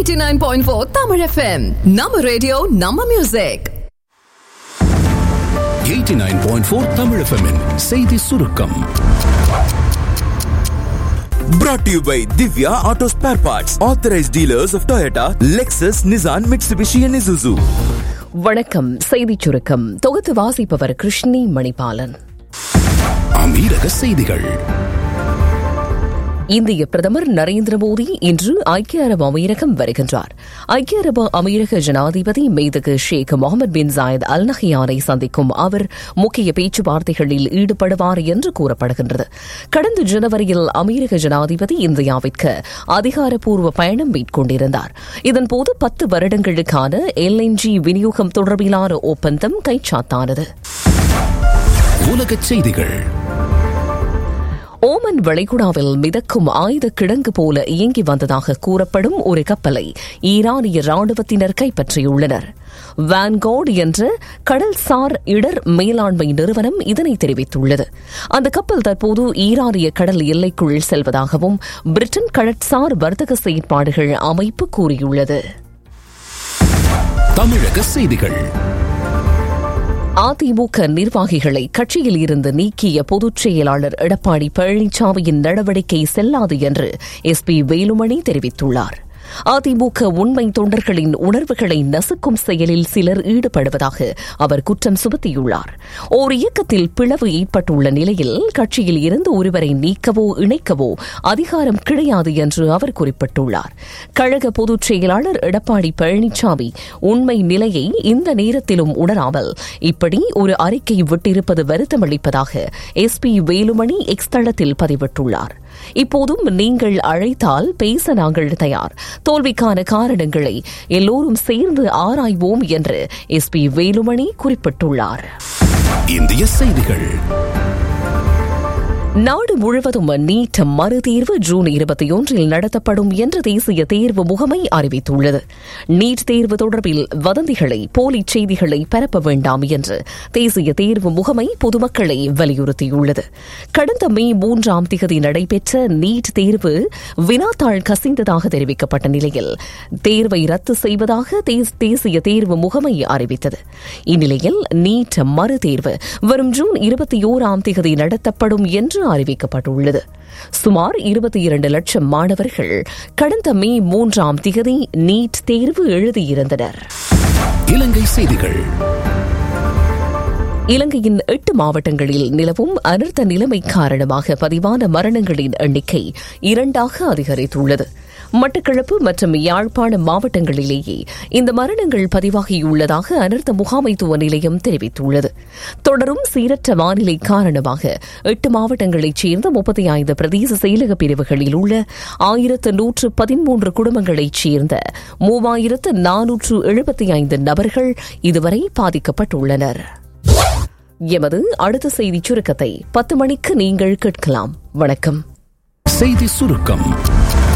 89.4 Tamil FM. நம்ம radio நம்ம music 89.4 Tamil FM -இன் செய்தி சுருக்கம் Brought to you by Divya Auto Spare Parts, authorized dealers of Toyota, Lexus, Nissan, Mitsubishi, and Isuzu. வணக்கம் செய்திச் சுருக்கம் தொகுத்து வாசிப்பவர் கிருஷ்ணி மணிபாலன் அமீரக செய்திகள் இந்திய பிரதமர் நரேந்திர மோடி இன்று ஐக்கிய அரபு அமீரகம் வருகின்றார் ஐக்கிய அரபு அமீரக ஜனாதிபதி மெய்தகு ஷேக் முகமது பின் ஜாயத் அல் நஹியானை சந்திக்கும் அவர் முக்கிய பேச்சுவார்த்தைகளில் ஈடுபடுவார் என்று கூறப்படுகின்றது கடந்த ஜனவரியில் அமீரக ஜனாதிபதி இந்தியாவிற்கு அதிகாரப்பூர்வ பயணம் மேற்கொண்டிருந்தார் இதன்போது பத்து வருடங்களுக்கான எல்என்ஜி விநியோகம் தொடர்பிலான ஒப்பந்தம் கைச்சாத்தானது உலகச் செய்திகள் ஓமன் வளைகுடாவில் மிதக்கும் ஆயுத கிடங்கு போல இயங்கி வந்ததாக கூறப்படும் ஒரு கப்பலை ஈரானிய ராணுவத்தினர் கைப்பற்றியுள்ளனர் வான்கார்ட் என்ற கடல்சார் இடர் மேலாண்மை நிறுவனம் இதனை தெரிவித்துள்ளது அந்த கப்பல் தற்போது ஈரானிய கடல் எல்லைக்குள் செல்வதாகவும் பிரிட்டன் கடற்சார் வர்த்தக செயற்பாடுகள் அமைப்பு கூறியுள்ளது தமிழக செய்திகள் அதிமுக நிர்வாகிகளை கட்சியில் இருந்து நீக்கிய பொதுச் செயலாளர் எடப்பாடி பழனிசாமியின் நடவடிக்கை செல்லாது என்று எஸ் பி வேலுமணி தெரிவித்துள்ளார் அதிமுக உண்மை தொண்டர்களின் உணர்வுகளை நசுக்கும் செயலில் சிலர் ஈடுபடுவதாக அவர் குற்றம் சுமத்தியுள்ளார் ஓர் இயக்கத்தில் பிளவு ஏற்பட்டுள்ள நிலையில் கட்சியில் இருந்து ஒருவரை நீக்கவோ இணைக்கவோ அதிகாரம் கிடையாது என்று அவர் குறிப்பிட்டுள்ளார் கழக பொதுச் செயலாளர் எடப்பாடி பழனிசாமி உண்மை நிலையை இந்த நேரத்திலும் உணராமல் இப்படி ஒரு அறிக்கை விட்டிருப்பது வருத்தமளிப்பதாக எஸ் பி வேலுமணி எக்ஸ் தளத்தில் பதிவிட்டுள்ளார் இப்போதும் நீங்கள் அழைத்தால் பேச நாங்கள் தயார் தோல்விக்கான காரணங்களை எல்லோரும் சேர்ந்து ஆராய்வோம் என்று எஸ் பி வேலுமணி குறிப்பிட்டுள்ளார் இந்திய செய்திகள் நாடு முழுவதும் நீட் மறுதேர்வு ஜூன் இருபத்தி ஒன்றில் நடத்தப்படும் என்று தேசிய தேர்வு முகமை அறிவித்துள்ளது நீட் தேர்வு தொடர்பில் வதந்திகளை போலி செய்திகளை பரப்ப வேண்டாம் என்று தேசிய தேர்வு முகமை பொதுமக்களை வலியுறுத்தியுள்ளது கடந்த மே மூன்றாம் திகதி நடைபெற்ற நீட் தேர்வு வினாத்தாள் கசிந்ததாக தெரிவிக்கப்பட்ட நிலையில் தேர்வை ரத்து செய்வதாக தேசிய தேர்வு முகமை அறிவித்தது இந்நிலையில் நீட் மறுதேர்வு வரும் ஜூன் இருபத்தி ஓராம் திகதி நடத்தப்படும் என்று அறிவிக்கப்பட்டுள்ளது சுமார் இருபத்தி இரண்டு லட்சம் மாணவர்கள் கடந்த மே மூன்றாம் திகதி நீட் தேர்வு எழுதியிருந்தனர் இலங்கை செய்திகள் இலங்கையின் எட்டு மாவட்டங்களில் நிலவும் அனர்த்த நிலைமை காரணமாக பதிவான மரணங்களின் எண்ணிக்கை இரண்டாக அதிகரித்துள்ளது மட்டக்களப்பு மற்றும் யாழ்ப்பாண மாவட்டங்களிலேயே இந்த மரணங்கள் பதிவாகியுள்ளதாக அனர்த்த முகாமைத்துவ நிலையம் தெரிவித்துள்ளது தொடரும் சீரற்ற வானிலை காரணமாக எட்டு மாவட்டங்களைச் சேர்ந்த முப்பத்தி ஐந்து பிரதேச செயலக பிரிவுகளில் உள்ள ஆயிரத்து நூற்று பதிமூன்று குடும்பங்களைச் சேர்ந்த மூவாயிரத்து நானூற்று எழுபத்தி ஐந்து நபர்கள் இதுவரை பாதிக்கப்பட்டுள்ளனர் எமது அடுத்த செய்தி சுருக்கத்தை பத்து மணிக்கு நீங்கள் கேட்கலாம் வணக்கம் செய்தி சுருக்கம்